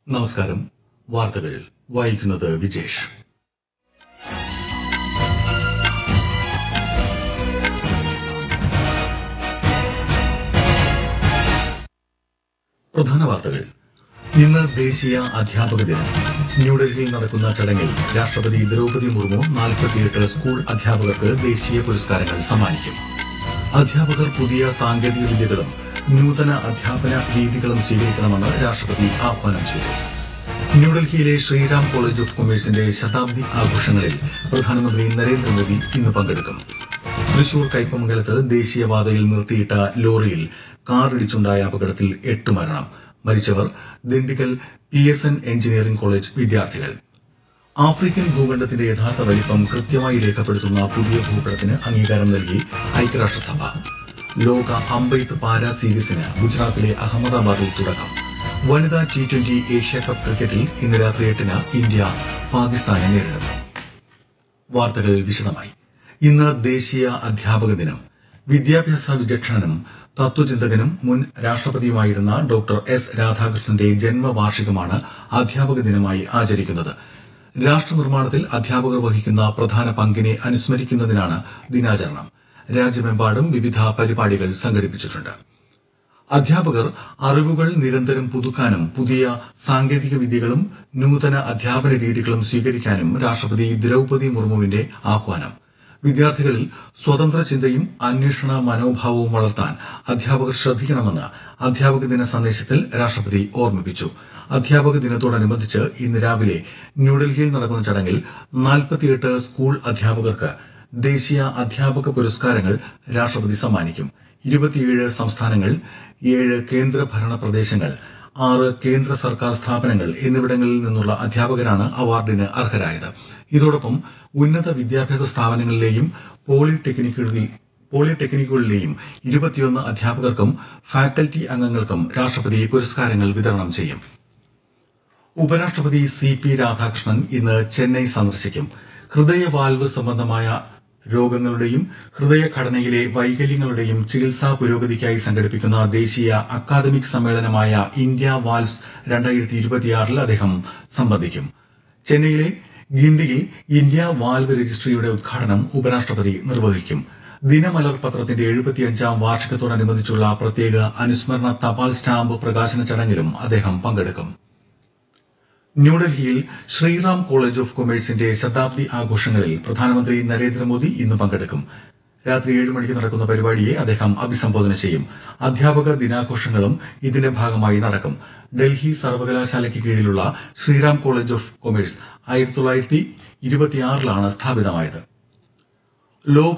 നമസ്കാരം വാർത്തകൾ വായിക്കുന്നത് വിജേഷ് പ്രധാന വാർത്തകൾ ഇന്ന് ദേശീയ അധ്യാപക ദിനം ന്യൂഡൽഹിയിൽ നടക്കുന്ന ചടങ്ങിൽ രാഷ്ട്രപതി ദ്രൗപദി മുർമു നാൽപ്പത്തിയെട്ട് സ്കൂൾ അധ്യാപകർക്ക് ദേശീയ പുരസ്കാരങ്ങൾ സമ്മാനിക്കും അധ്യാപകർ പുതിയ സാങ്കേതിക വിദ്യകളും നൂതന അധ്യാപന രീതികളും സ്വീകരിക്കണമെന്ന് രാഷ്ട്രപതി ആഹ്വാനം ചെയ്തു ന്യൂഡൽഹിയിലെ ശ്രീറാം കോളേജ് ഓഫ് കൊമേഴ്സിന്റെ ശതാബ്ദി ആഘോഷങ്ങളിൽ പ്രധാനമന്ത്രി നരേന്ദ്രമോദി ഇന്ന് പങ്കെടുക്കും തൃശൂർ കയ്പമംഗലത്ത് ദേശീയപാതയിൽ നിർത്തിയിട്ട ലോറിയിൽ കാറിടിച്ചുണ്ടായ അപകടത്തിൽ എട്ട് മരണം മരിച്ചവർ Dindigul P S N engineering college വിദ്യാർത്ഥികൾ ആഫ്രിക്കൻ ഭൂഖണ്ഡത്തിന്റെ യഥാർത്ഥ വലിപ്പം കൃത്യമായി രേഖപ്പെടുത്തുന്ന പുതിയ ഭൂപടത്തിന് അംഗീകാരം നൽകി ഐക്യരാഷ്ട്രസഭ ലോക അമ്പെയ്ത്ത് പാരാ സീരീസിന് ഗുജറാത്തിലെ അഹമ്മദാബാദിൽ തുടക്കം വനിതാ ടി ട്വന്റി ഏഷ്യ കപ്പ് ക്രിക്കറ്റിൽ ഇന്ന് രാത്രി എട്ടിന് ഇന്ത്യ പാകിസ്ഥാനെ നേരിടും വാർത്തകൾ വിശദമായി ഇന്ന് ദേശീയ അധ്യാപക ദിനം വിദ്യാഭ്യാസ വിചക്ഷണനും തത്വചിന്തകനും മുൻ രാഷ്ട്രപതിയുമായിരുന്ന ഡോക്ടർ എസ് രാധാകൃഷ്ണന്റെ ജന്മവാർഷികമാണ് അധ്യാപക ദിനമായി ആചരിക്കുന്നത് രാഷ്ട്രനിർമ്മാണത്തിൽ അധ്യാപകർ വഹിക്കുന്ന പ്രധാന പങ്കിനെ അനുസ്മരിക്കുന്നതിനാണ് ദിനാചരണം രാജ്യമെമ്പാടും വിവിധ പരിപാടികൾ സംഘടിപ്പിച്ചിട്ടുണ്ട് അധ്യാപകർ അറിവുകൾ നിരന്തരം പുതുക്കാനും പുതിയ സാങ്കേതിക വിദ്യകളും നൂതന അധ്യാപന രീതികളും സ്വീകരിക്കാനും രാഷ്ട്രപതി ദ്രൌപദി മുർമുവിന്റെ ആഹ്വാനം വിദ്യാർത്ഥികളിൽ സ്വതന്ത്ര ചിന്തയും അന്വേഷണ മനോഭാവവും വളർത്താൻ അധ്യാപകർ ശ്രദ്ധിക്കണമെന്ന് അധ്യാപക ദിന സന്ദേശത്തിൽ രാഷ്ട്രപതി ഓർമ്മിപ്പിച്ചു അധ്യാപക ദിനത്തോടനുബന്ധിച്ച് ഇന്ന് രാവിലെ ന്യൂഡൽഹിയിൽ നടക്കുന്ന ചടങ്ങിൽ നാൽപ്പത്തിയെട്ട് സ്കൂൾ അധ്യാപകർക്ക് ദേശീയ അധ്യാപക പുരസ്കാരങ്ങൾ രാഷ്ട്രപതി സമ്മാനിക്കും ഇരുപത്തിയേഴ് സംസ്ഥാനങ്ങൾ ഏഴ് കേന്ദ്രഭരണ പ്രദേശങ്ങൾ ആറ് കേന്ദ്ര സർക്കാർ സ്ഥാപനങ്ങൾ എന്നിവിടങ്ങളിൽ നിന്നുള്ള അധ്യാപകരാണ് അവാർഡിന് അർഹരായത് ഇതോടൊപ്പം ഉന്നത വിദ്യാഭ്യാസ സ്ഥാപനങ്ങളിലെയും പോളിടെക്നിക്കുകളിൽ പോളിടെക്നിക്കുകളിലെയും ഇരുപത്തിയൊന്ന് അധ്യാപകർക്കും ഫാക്കൽറ്റി അംഗങ്ങൾക്കും രാഷ്ട്രപതി പുരസ്കാരങ്ങൾ വിതരണം ചെയ്യും ഉപരാഷ്ട്രപതി സി പി രാധാകൃഷ്ണൻ ഇന്ന് ചെന്നൈ സന്ദർശിക്കും ഹൃദയവാൽവ് സംബന്ധമായ രോഗങ്ങളുടെയും ഹൃദയഘടനയിലെ വൈകല്യങ്ങളുടെയും ചികിത്സാ പുരോഗതിക്കായി സംഘടിപ്പിക്കുന്ന ദേശീയ അക്കാദമിക് സമ്മേളനമായ ഇന്ത്യ വാൽവ്സ് രണ്ടായിരത്തി ഇരുപത്തിയാറിൽ അദ്ദേഹം സംബന്ധിക്കും ചെന്നൈയിലെ ഗിണ്ടിയിൽ ഇന്ത്യ വാൽവ് രജിസ്ട്രിയുടെ ഉദ്ഘാടനം ഉപരാഷ്ട്രപതി നിർവഹിക്കും ദിനമലർ പത്രത്തിന്റെ എഴുപത്തിയഞ്ചാം വാർഷികത്തോടനുബന്ധിച്ചുള്ള പ്രത്യേക അനുസ്മരണ തപാൽ സ്റ്റാമ്പ് പ്രകാശന ചടങ്ങിലും അദ്ദേഹം പങ്കെടുക്കും ന്യൂഡൽഹിയിൽ ശ്രീറാം കോളേജ് ഓഫ് കൊമേഴ്സിന്റെ ശതാബ്ദി ആഘോഷങ്ങളിൽ പ്രധാനമന്ത്രി നരേന്ദ്രമോദി ഇന്ന് പങ്കെടുക്കും രാത്രി ഏഴ് മണിക്ക് നടക്കുന്ന പരിപാടിയെ അദ്ദേഹം അഭിസംബോധന ചെയ്യും അധ്യാപക ദിനാഘോഷങ്ങളും ഇതിന്റെ ഭാഗമായി നടക്കും ഡൽഹി സർവകലാശാലയ്ക്ക് കീഴിലുള്ള ശ്രീറാം കോളേജ് ഓഫ് കൊമേഴ്സ് ആയിരത്തി തൊള്ളായിരത്തി ഇരുപത്തിയാറിലാണ് സ്ഥാപിതമായത് ലോക